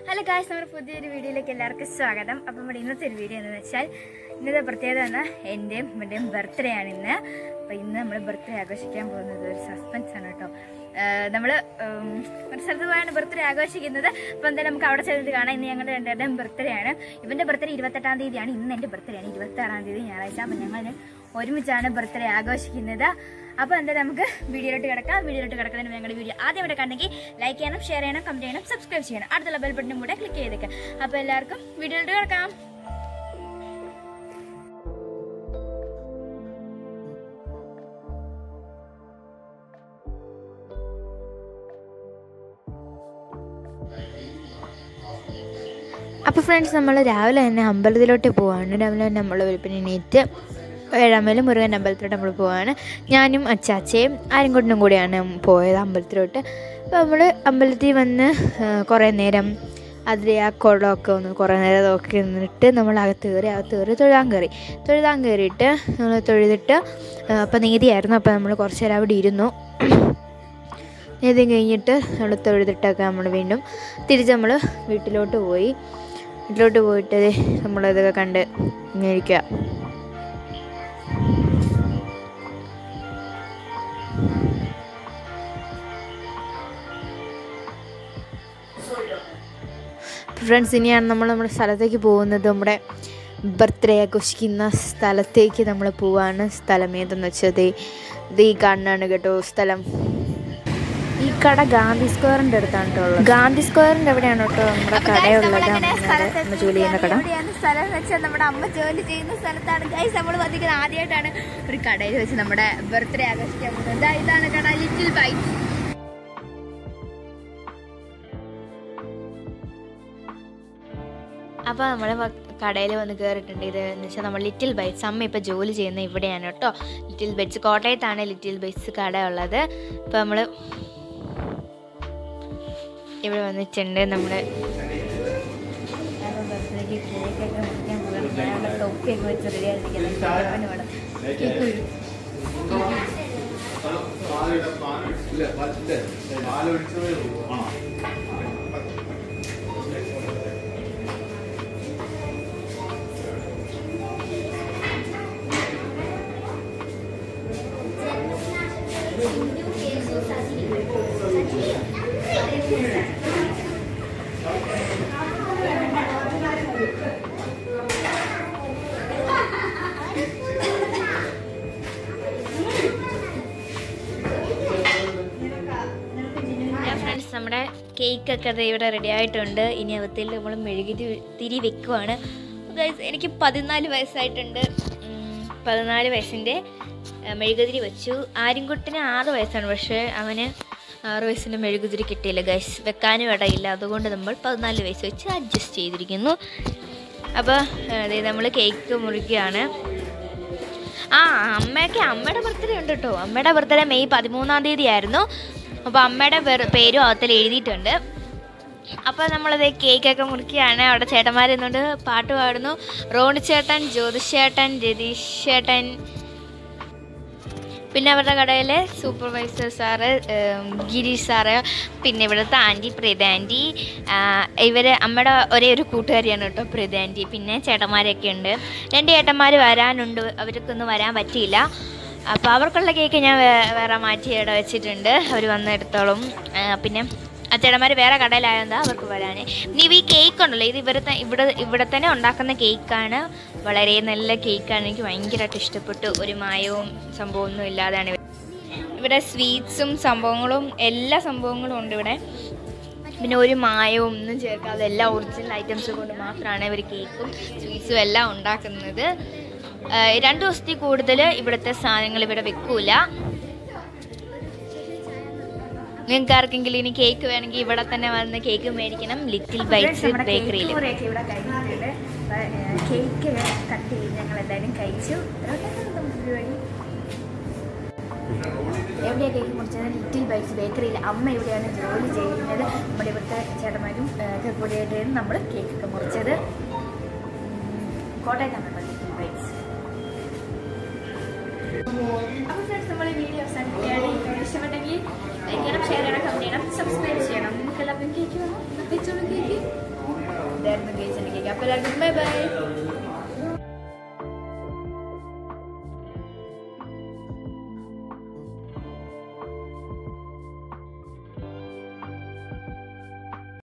Hello guys നമ്മുടെ പുതിയൊരു വീഡിയോയിലേക്ക് എല്ലാവർക്കും സ്വാഗതം അപ്പം നമ്മുടെ ഇന്നത്തെ ഒരു വീഡിയോ എന്ന് വെച്ചാൽ ഇന്നത്തെ പ്രത്യേകത എന്ന് എൻ്റെയും ഇവൻ്റെയും ബർത്ത്ഡേ ആണ് ഇന്ന് അപ്പോൾ ഇന്ന് നമ്മൾ ബർത്ത്ഡേ ആഘോഷിക്കാൻ പോകുന്നത് ഒരു സസ്പെൻസ് ആണ് കേട്ടോ നമ്മൾ ഒരു സ്ഥലത്ത് പോയാണ് ബർത്ത്ഡേ ആഘോഷിക്കുന്നത് അപ്പോൾ എന്തായാലും നമുക്ക് അവിടെ ചെന്നിട്ട് കാണാം ഇന്ന് ഞങ്ങളുടെ രണ്ടുപേരുടെയും ബർത്ത്ഡേ ആണ് ഇവൻ്റെ ബർത്ത്ഡേ ഇരുപത്തെട്ടാം തീയതിയാണ് ഇന്ന് എൻ്റെ ബർത്ത്ഡേ ആണ് ഇരുപത്താറാം തീയതി ഞായറാഴ്ച അപ്പം ഞങ്ങൾ ഒരുമിച്ചാണ് ബർത്ത്ഡേ ആഘോഷിക്കുന്നത് അപ്പോൾ എന്തായാലും നമുക്ക് വീഡിയോയിലോട്ട് കിടക്കാം വീഡിയോയിലോട്ട് കിടക്കുന്നതിന് മുമ്പ് ഞങ്ങളുടെ വീഡിയോ ആദ്യം ഇവിടെ കണ്ടെങ്കിൽ ലൈക്ക് ചെയ്യണം ഷെയർ ചെയ്യണം കമന്റ് ചെയ്യണം സബ്സ്ക്രൈബ് ചെയ്യണം അടുത്തുള്ള ബെൽ ബട്ടനും കൂടെ ക്ലിക്ക് ചെയ്തേക്കാം അപ്പോൾ എല്ലാവർക്കും വീഡിയോയിലോട്ട് കിടക്കാം അപ്പോൾ ഫ്രണ്ട്സ് നമ്മൾ രാവിലെ തന്നെ അമ്പലത്തിലോട്ട് പോവാണ് രാവിലെ തന്നെ നമ്മൾ വെളുപ്പിന് എണീറ്റ് ഏഴാമേലും മുരുകൻ അമ്പലത്തിലോട്ട് നമ്മൾ പോവാണ് ഞാനും അച്ചാച്ചയും ആര്യൻകുട്ടനും കൂടിയാണ് പോയത് അമ്പലത്തിലോട്ട് അപ്പോൾ നമ്മൾ അമ്പലത്തിൽ വന്ന് ആ, കുറേ നേരം അതിൽ ആ കുളമൊക്കെ ഒന്ന് കുറേ നേരം നോക്കി നിന്നിട്ട് നമ്മൾ അകത്ത് കയറി അകത്ത് കയറി തൊഴുതാൻ കയറി തൊഴുതാൻ കയറിയിട്ട് നമ്മൾ തൊഴുതിട്ട് അപ്പോൾ നീതിയായിരുന്നു അപ്പോൾ നമ്മൾ കുറച്ച് നേരം അവിടെ ഇരുന്നു നീതി കഴിഞ്ഞിട്ട് നമ്മൾ തൊഴുതിട്ടൊക്കെ നമ്മൾ വീണ്ടും തിരിച്ച് നമ്മൾ വീട്ടിലോട്ട് പോയി വീട്ടിലോട്ട് പോയിട്ട് ദേ നമ്മളിതൊക്കെ കണ്ട് ഇങ്ങനെ ഇരിക്കുക ഫ്രണ്ട്സ് ഇനിയാണ് നമ്മൾ നമ്മുടെ സ്ഥലത്തേക്ക് പോകുന്നത് നമ്മുടെ ബർത്ത്ഡേ ആഘോഷിക്കുന്ന സ്ഥലത്തേക്ക് നമ്മൾ പോവാണ് സ്ഥലം ഏതെന്ന് വെച്ചാൽ ദേ ഇത് ഈ കാണുന്നതാണ് കേട്ടോ സ്ഥലം ഈ കട ഗാന്ധി സ്ക്വയറിൻ്റെ അടുത്താണ് കേട്ടോ ഉള്ളത് ഗാന്ധി സ്ക്വയറിൻ്റെ എവിടെയാണ് കേട്ടോ നമ്മുടെ കടയുള്ളത് നമ്മൾ ജോലി ചെയ്യുന്ന കട എവിടെയാണ് സ്ഥലം എന്ന് വെച്ചാൽ നമ്മുടെ അമ്മ ജോലി ചെയ്യുന്ന സ്ഥലത്താണ് ഗൈസ് നമ്മൾ വന്നിരിക്കുന്നത് ആദ്യമായിട്ടാണ് ഒരു കടയിൽ വെച്ച് നമ്മുടെ ബർത്ത്ഡേ ആഘോഷിക്കാൻ പോകുന്നത് ദാ ഇതാണ് കട ലിറ്റിൽ ബൈറ്റ് അപ്പോൾ നമ്മൾ കടയിൽ വന്ന് കയറിയിട്ടുണ്ട് ഇത് എന്ന് വെച്ചാൽ നമ്മൾ ലിറ്റിൽ ബൈറ്റ്സ് അമ്മ ഇപ്പോൾ ജോലി ചെയ്യുന്ന ഇവിടെയാണ് കേട്ടോ ലിറ്റിൽ ബൈറ്റ്സ് കോട്ടയത്താണ് ലിറ്റിൽ ബൈറ്റ്സ് കട ഉള്ളത് ഇപ്പോൾ നമ്മൾ ഇവിടെ വന്നിട്ടുണ്ട് നമ്മൾ ബർത്ത്ഡേക്ക് കേക്കൊക്കെ മുറിക്കാൻ പോകുന്നത് ഞാനുള്ള തൊപ്പിയൊക്കെ വെച്ച് റെഡി ആയിരിക്കുന്നത് വേണം കേക്ക് വരും ഫ്രണ്ട്സ് നമ്മുടെ കേക്കൊക്കെ അത് ഇവിടെ റെഡി ആയിട്ടുണ്ട് ഇനി അവത്തിൽ നമ്മൾ മെഴുകി തിരി വെക്കുവാണ് ഗൈസ് എനിക്ക് പതിനാല് വയസ്സായിട്ടുണ്ട് ഉം, പതിനാല് വയസ്സിൻ്റെ മെഴുകുതിരി വെച്ചു ആര്യൻകുട്ടിന് ആറ് വയസ്സാണ് പക്ഷേ അവന് ആറ് വയസ്സിൻ്റെ മെഴുകുതിരി കിട്ടിയില്ല ഗൈസ് വെക്കാനും ഇടയില്ല അതുകൊണ്ട് നമ്മൾ പതിനാല് വയസ്സ് വെച്ച് അഡ്ജസ്റ്റ് ചെയ്തിരിക്കുന്നു അപ്പോൾ അതെ നമ്മൾ കേക്ക് മുറിക്കുകയാണ് ആ അമ്മയൊക്കെ അമ്മയുടെ ബർത്ത്ഡേ ഉണ്ട് കേട്ടോ അമ്മയുടെ ബർത്ത്ഡേ മെയ് പതിമൂന്നാം തീയതി ആയിരുന്നു അപ്പോൾ അമ്മയുടെ വെറു- പേരും അകത്തിൽ എഴുതിയിട്ടുണ്ട് അപ്പോൾ നമ്മളത് കേക്കൊക്കെ മുറിക്കുകയാണ് അവിടെ ചേട്ടന്മാർ നിന്നുകൊണ്ട് പാട്ട് പാടുന്നു റോണി ചേട്ടൻ ജ്യോതിഷ് ചേട്ടൻ രതീഷ് ചേട്ടൻ പിന്നെ അവരുടെ കടയിലെ സൂപ്പർവൈസർ സാറ് ഉം, ഗിരീഷ് സാറ് പിന്നെ ഇവിടുത്തെ ആൻറ്റി പ്രീത ആൻറ്റി ഇവർ അമ്മയുടെ ഒരേ ഒരു കൂട്ടുകാരിയാണ് കേട്ടോ പ്രീത ആൻറ്റി പിന്നെ ചേട്ടന്മാരൊക്കെ ഉണ്ട് രണ്ട് ചേട്ടന്മാർ വരാനുണ്ട് അവർക്കൊന്നും വരാൻ പറ്റിയില്ല അപ്പോൾ അവർക്കുള്ള കേക്ക് ഞാൻ വേ- വേറെ മാറ്റി ഇവിടെ വെച്ചിട്ടുണ്ട് അവർ വന്ന് എടുത്തോളും ആ, പിന്നെ ആ ചേട്ടന്മാർ വേറെ കടയിലായതാ അവർക്ക് വരാൻ ഇനി ഈ കേക്ക് ഉണ്ടല്ലോ ഇത് ഇവർ ഇവിടെ ഇവിടെ തന്നെ ഉണ്ടാക്കുന്ന കേക്കാണ് വളരെ നല്ല കേക്കാണ് എനിക്ക് ഭയങ്കരമായിട്ട് ഇഷ്ടപ്പെട്ടു ഒരു മായവും സംഭവമൊന്നും ഇല്ലാതെയാണ് ഇവർ ഇവിടെ സ്വീറ്റ്സും സംഭവങ്ങളും എല്ലാ സംഭവങ്ങളും ഉണ്ട് ഇവിടെ പിന്നെ ഒരു മായവും ഒന്നും ചേർക്കാതെ എല്ലാ ഒറിജിനൽ ഐറ്റംസ് കൊണ്ട് മാത്രമാണ് ഇവർ കേക്കും സ്വീറ്റ്സും എല്ലാം ഉണ്ടാക്കുന്നത് ആ, രണ്ട് ദിവസത്തിൽ കൂടുതൽ ഇവിടുത്തെ സാധനങ്ങൾ ഇവിടെ വെക്കൂല നിങ്ങൾക്ക് ആർക്കെങ്കിലും ഇനി കേക്ക് വേണമെങ്കിൽ ഇവിടെ തന്നെ വന്ന് കേക്ക് മേടിക്കണം ലിറ്റിൽ ബൈറ്റ്സ് നമ്മുടെ ബേക്കറിയിൽ കേക്ക് മുറിയൊക്കെ ഇവിടെ കഴിഞ്ഞിട്ടുണ്ട് അപ്പൊ, ഏഹ്, കേക്ക് കട്ട് ചെയ്ത് ഞങ്ങൾ എല്ലാവരും കഴിച്ചു എവിടെയാണ് നമ്മുടെ പരിപാടി? എവിടെയാ കേക്ക് മുറിച്ചത് ലിറ്റിൽ ബൈറ്റ്സ് ബേക്കറിയിൽ അമ്മ ഇവിടെയാണ് ജോലി ചെയ്യുന്നത് നമ്മുടെ ഇവിടുത്തെ ചേട്ടന്മാരും ഏഹ്, ഒക്കെ കൂടിയായിട്ടാണ് നമ്മൾ കേക്കൊക്കെ മുറിച്ചത് ഉം, കോട്ടയത്താണ് കേട്ടോ ലിറ്റിൽ ബൈറ്റ്സ് അപ്പോൾ ഫ്രണ്ട്സ് നമ്മൾ വീഡിയോ അവസാനിക്കുകയാണ് ഈ വീഡിയോ ഇഷ്ടപ്പെട്ടെങ്കിൽ ലൈക്ക് ചെയ്യണം ഷെയർ ചെയ്യണം കമന്റ് ചെയ്യണം സബ്സ്ക്രൈബ് ചെയ്യണം നമുക്ക് എല്ലാവർക്കും കേക്ക് വേണം കേക്ക് അപ്പോൾ എല്ലാവർക്കും ബൈ ബൈ